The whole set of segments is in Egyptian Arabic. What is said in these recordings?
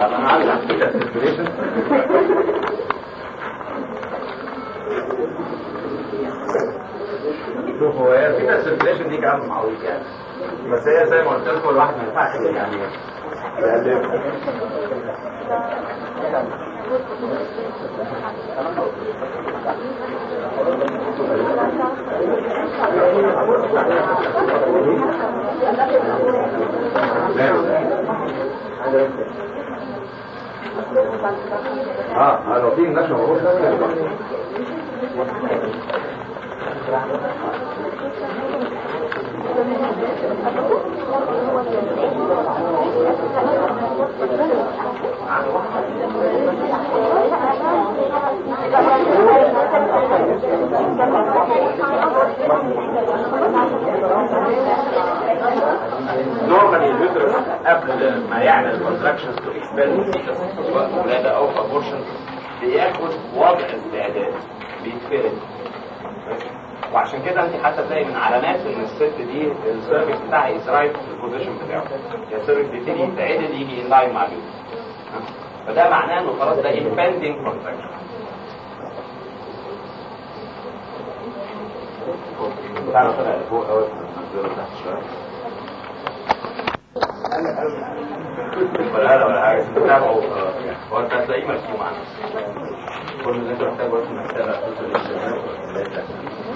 طب انا عامل عمليه سيركيوليشن شوف هو هي الفيتا سيركيوليشن دي كلام معروف يعني بس هي زي ما قلت لكم الواحد ما ينفعش يعني يقلبها اه لو في نشر موجود نورمالي اليوترس قبل ما يعمل كونتراكشنز تو اكسبيل سواء ولاده او ابورشن بياخد وضع استعداد بيتفرد وعشان كده انت حتى تلاقي من علامات ان الست دي السيرفكس بتاعها از رايت في البوزيشن بتاعه يعني السيرفكس بيبتدي يتعدل يجي ان لاين مع اليوترس فده معناه انه خلاص ده impending contraction تعالى طلع لفوق قوي ننزله تحت شويه ولا لا ولا حاجه تتابعه وخلاص يعني هو انت هتلاقيه مرسوم معانا كل اللي انت محتاجه بس انك تتابع توصل للشباب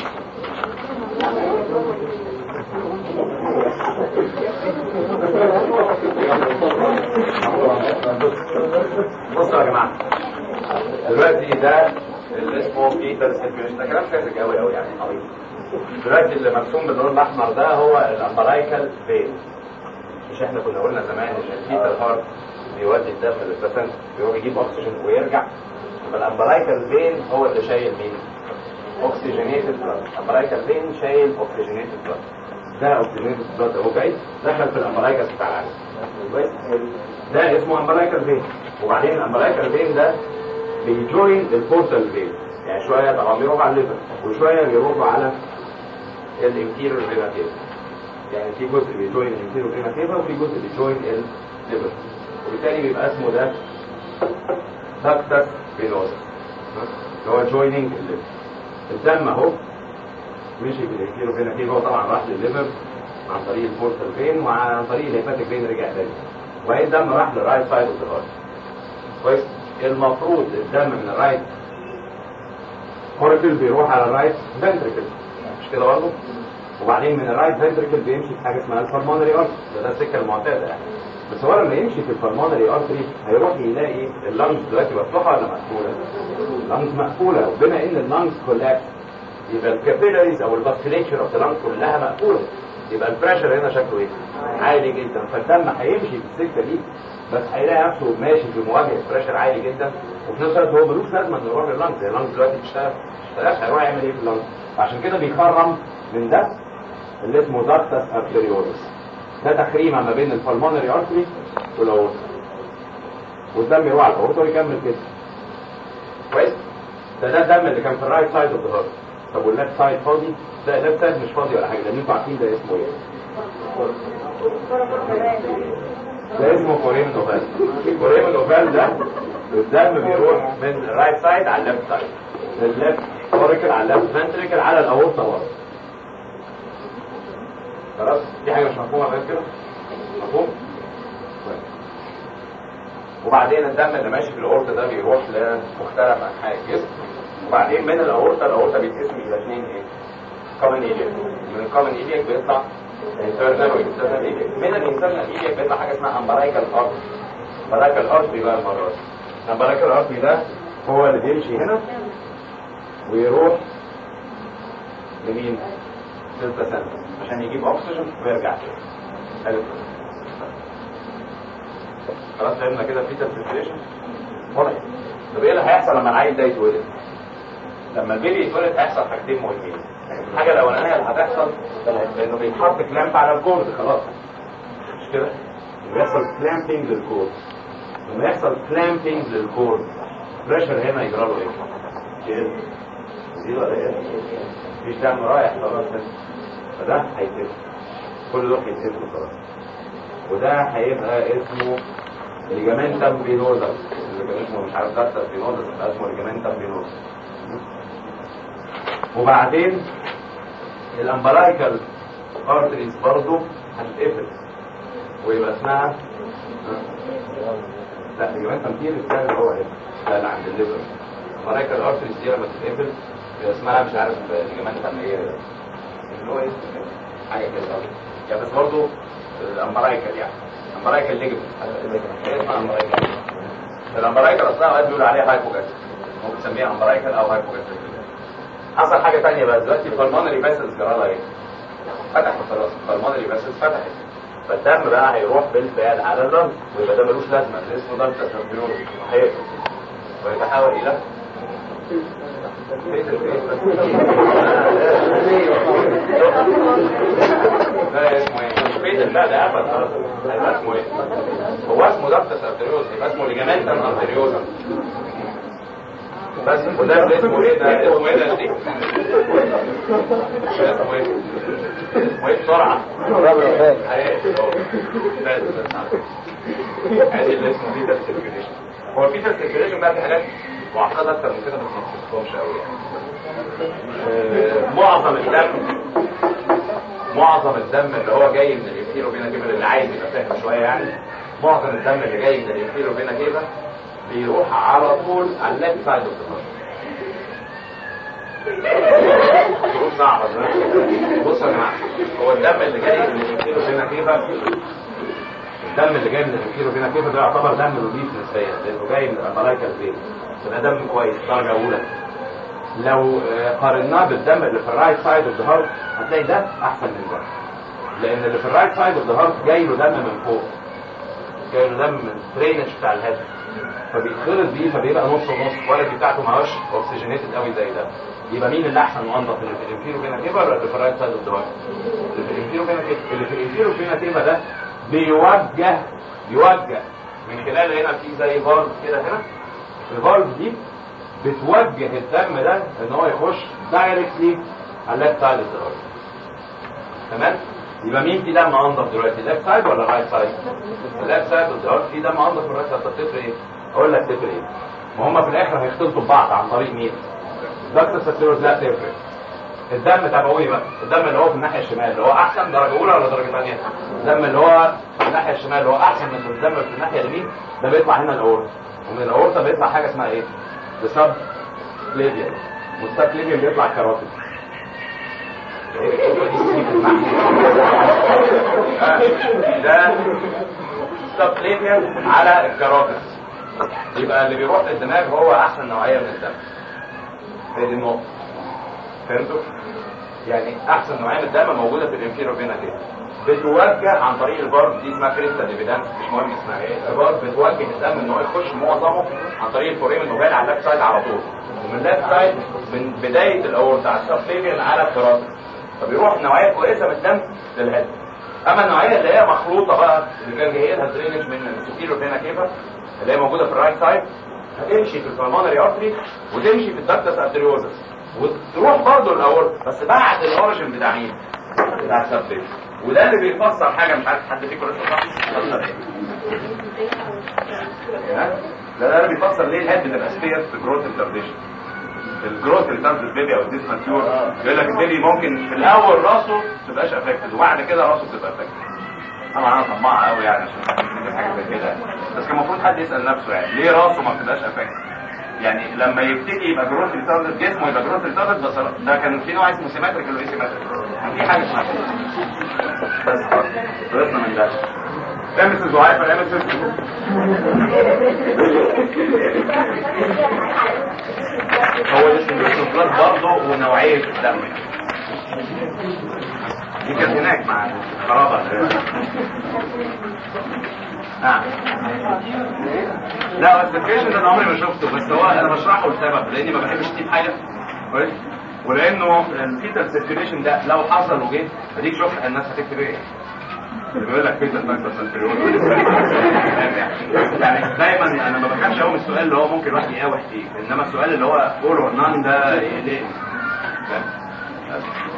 بصوا يا جماعه دلوقتي ده اللي اسمه بيتر سيركيوليشن ده كلام فاسد قوي قوي يعني عظيم دلوقتي اللي مرسوم باللون الاحمر ده هو الامبرايكال فين مش احنا كنا قلنا زمان ان الفيتال هارت بيودي الدم للبسنت بيروح يجيب اكسجين ويرجع يبقى الامبرايكال فين هو اللي شايل مين؟ اوكسجينيتد بلاد الامبرايكال فين شايل اوكسجينيتد بلاد ده اوكسجينيتد بلاد اهو جاي دخل في الامبرايكال بتاع العالم كويس؟ ده اسمه امبرايكال فين وبعدين الامبرايكال فين ده بيجوين البورتال فين يعني شويه طبعا بيروح على الليفر وشويه بيروحوا على الانتيريور فينا كيفا يعني في جزء بيجوين الانتيريور فينا كيفا وفي جزء بيجوين الليفر وبالتالي بيبقى اسمه ده داكتس فينوس اللي هو جويننج الليفر الدم اهو مشي في الانتيريور فينا كيفا وطبعا راح للليفر عن طريق البورتال فين وعن طريق الهيباتيك فين رجع تاني وبعدين الدم راح للرايت سايد اوف ذا هارت كويس المفروض الدم من الرايت كورتل بيروح على الرايت فنتريكل مش كده برضه وبعدين من الرايت فنتريكل بيمشي في حاجه اسمها الفرمانري ارتري ده, ده السكه المعتاده يعني بس هو لما يمشي في الفرمانري ارتري هيروح يلاقي اللنجز دلوقتي مفتوحه ولا مقفوله؟ اللنجز مقفوله وبما ان اللنجز كولابس يبقى الكابيلاريز او الباسكليتشر اوف ذا كلها مقفوله يبقى البريشر هنا شكله ايه؟ عالي جدا فالدم هيمشي في السكه دي بس هيلاقي نفسه ماشي في مواجهه بريشر عالي جدا وفي نفس الوقت هو ملوش لازمه انه يروح لللنجز اللنجز دلوقتي بتشتغل بلاش هيروح يعمل ايه في اللنجز عشان كده بيخرم من ده اللي اسمه داكتس ارتريولس ده تخريمه ما بين البلمونري ارتري والاورتا والدم يروح على الاورتا ويكمل كده كويس ده ده الدم اللي كان في الرايت سايد اوف ذا هارت طب والليفت سايد فاضي ده الليفت سايد مش فاضي ولا حاجه لان انتوا عارفين ده اسمه ايه ده اسمه كوريم نوفال الكوريم نوفال ده الدم بيروح من الرايت سايد على الليفت سايد من الليفت اوريكل على الليفت فنتريكل على الاورطه ورا خلاص دي حاجه مش مفهومه غير كده مفهوم كويس. وبعدين الدم اللي ماشي في الاورطه ده بيروح لمختلف انحاء الجسم وبعدين من الاورطه الاورطه بيتقسم الى اثنين ايه كومن ايليك من الكومن ايليك بيطلع internal وانترنال ايليك من الانترنال ايليك بيطلع حاجه اسمها امبرايكال ارت امبرايكال ارتري بقى المره دي الامبرايكال ارتري ده هو اللي بيمشي هنا ويروح لمين؟ للبلاسنتا عشان يجيب اكسجين ويرجع تاني حلو خلاص فهمنا كده في سيركيليشن واضح طب ايه اللي هيحصل لما العيل ده يتولد؟ لما البيبي يتولد هيحصل حاجتين مهمين الحاجه الاولانيه اللي هتحصل انه بيتحط كلامب على الكورد خلاص مش كده؟ بيحصل كلامبينج للكورد لما يحصل كلامبينج للكورد بريشر هنا يجرى له ايه؟ يقل يزيد ولا ايه؟ مفيش دم رايح خلاص بس فده هيتم كل دول هيتم خلاص وده هيبقى اسمه ليجامنتم فينوزا اللي كان اسمه مش عارف دكتور فينوزا بقى اسمه ليجامنتم فينوزا وبعدين الامبلايكال ارتريز برضه هتتقفل ويبقى اسمها لا ليجامنتم فينوزا ده اللي هو ايه؟ لا لا عند الليفر الامبلايكال ارتريز دي لما تتقفل يبقى اسمها مش عارف ليجامنتم ايه اللي هو ايه حاجه كده يعني بس برضه الامبلايكال يعني امبلايكال ليجمنت ايه اسمها امبلايكال الامبلايكال اصلا اوقات بيقولوا عليها هايبوجاستريك ممكن تسميها امبلايكال او هايبوجاستريك حصل حاجه ثانيه بقى دلوقتي البلمونري فاسلز جرالها ايه؟ فتحت خلاص البلمونري فاسلز فتحت فالدم بقى هيروح بالفعل على اللنج ويبقى ده ملوش لازمه اللي اسمه دم تسربيون هيقفل ويتحول الى ده اسمه ايه؟ فيدل لا ده قفل خلاص هيبقى اسمه ايه؟ هو اسمه دكتس ارتريوز يبقى اسمه ليجامنتم ارتريوزم بس وده اللي اسمه ايه ده اسمه ايه ده دي اسمه ايه اسمه ايه بسرعه ادي اللي اسمه فيتال سيركيوليشن هو الفيتال سيركيوليشن بقى في حاجات معقده اكتر من كده بس ما تفهمش قوي يعني معظم الدم معظم الدم اللي هو جاي من الانفيرو فينا كيفا اللي عايز يبقى فاهم شويه يعني معظم الدم اللي جاي من الانفيرو فينا كيفا بيروح على طول على الليفت سايد اوف ظروف صعبه بصوا يا جماعه هو الدم اللي جاي من الانفيرو فينا كيفا الدم اللي جاي من الانفيرو فينا كيفا ده يعتبر دم نظيف نسبيا لانه جاي من الملايكا الفين فده دم كويس درجه اولى لو قارناه بالدم اللي في الرايت سايد اوف ذا هارت هتلاقي ده احسن من ده لان اللي في الرايت سايد اوف ذا هارت جاي له دم من فوق جاي له دم من الدرينج بتاع الهيد فبيتخلط بيه فبيبقى نص ونص الكواليتي بتاعته ما هوش اوكسجينيتد قوي زي ده يبقى مين اللي احسن وانضف اللي في الانفيرو فينا كيفا ولا اللي في الرايت سايد اوف ذا هارت اللي في الانفيرو فينا كيفا اللي في الانفيرو فينا كيفا ده بيوجه بيوجه من خلال هنا في زي فالف كده هنا الفالف دي بتوجه الدم ده ان هو يخش دايركتلي على الليفت سايد اوف ذا تمام يبقى مين في دم انضف دلوقتي الليفت سايد ولا الرايت سايد الليفت سايد اوف ذا في دم انضف من الرايت سايد طب تفرق ايه اقول لك تفرق ايه ما هم في الاخر هيختلطوا ببعض عن طريق مين دكتور ساتيروز لا تفرق الدم تابعوني بقى الدم اللي هو في الناحيه الشمال اللي هو احسن درجه اولى ولا درجه ثانيه الدم اللي هو في الناحيه الشمال اللي هو احسن من الدم في الناحيه اليمين ده بيطلع هنا الاورطه ومن الاورطه بيطلع حاجه اسمها ايه بسب كليفيان والسب كليفيان بيطلع كاروتيد ده سب كليفيان على الكاروتيد يبقى اللي بيروح للدماغ هو احسن نوعيه من الدم هي دي النقطه فهمتوا يعني احسن نوعيه من الدم موجوده في الانفيرو فينا كده بتوجه عن طريق البارب دي اسمها كريستال ايفيدنس مش مهم اسمها ايه البارب بتوجه الدم ان هو يخش معظمه عن طريق الفوريم الموبايل على الليفت سايد على طول ومن الليفت سايد من بدايه الاورتا على السبليفيان على الكرات فبيروح نوعيه كويسه من الدم للهيد اما النوعيه اللي هي مخلوطه بقى اللي كان جاي لها درينج من السوبيرو فينا كيفا اللي هي موجوده في الرايت سايد هتمشي في البلمونري ارتري وتمشي في الدكتس ارتريوزس وتروح برضه الاورتا بس بعد الاوريجن بتاع مين؟ بتاع السبليفيان وده اللي بيفسر حاجه مش عارف حد فيكم لسه صح فسر ايه لا ده اللي بيفسر ليه الهيد بتبقى سبير في جروث الترديشن الجروث اللي بتاخد البيبي او الديس ماتيور يقول لك البيبي ممكن في الاول راسه ما تبقاش افكتد وبعد كده راسه تبقى افكتد طبعا انا طماع قوي يعني عشان نفتكر حاجه زي كده بس كان المفروض حد يسال نفسه يعني ليه راسه ما بتبقاش افكتد يعني لما يبتدي يبقى جروث ريتاردد جسمه يبقى جروث ريتاردد بس ده كان في نوع اسمه سيمتريك ولا سيمتريك في حاجه اسمها بس خلصنا من ده امسس وعارفه امسس هو الاسم بلس برضه ونوعيه الدم دي كانت هناك مع القرابه نعم لا بس الفيشن ده انا عمري ما شفته بس هو انا بشرحه لسبب لاني ما بحبش اسيب حاجه كويس ولانه الفيتال سيركيوليشن ده لو حصل وجه اديك شوف الناس هتكتب ايه اللي بيقول لك فيتال ماكسس يعني دايما انا ما بخافش قوي من السؤال اللي هو ممكن الواحد يقاوح فيه انما السؤال اللي هو اول اور نان ده يقلقني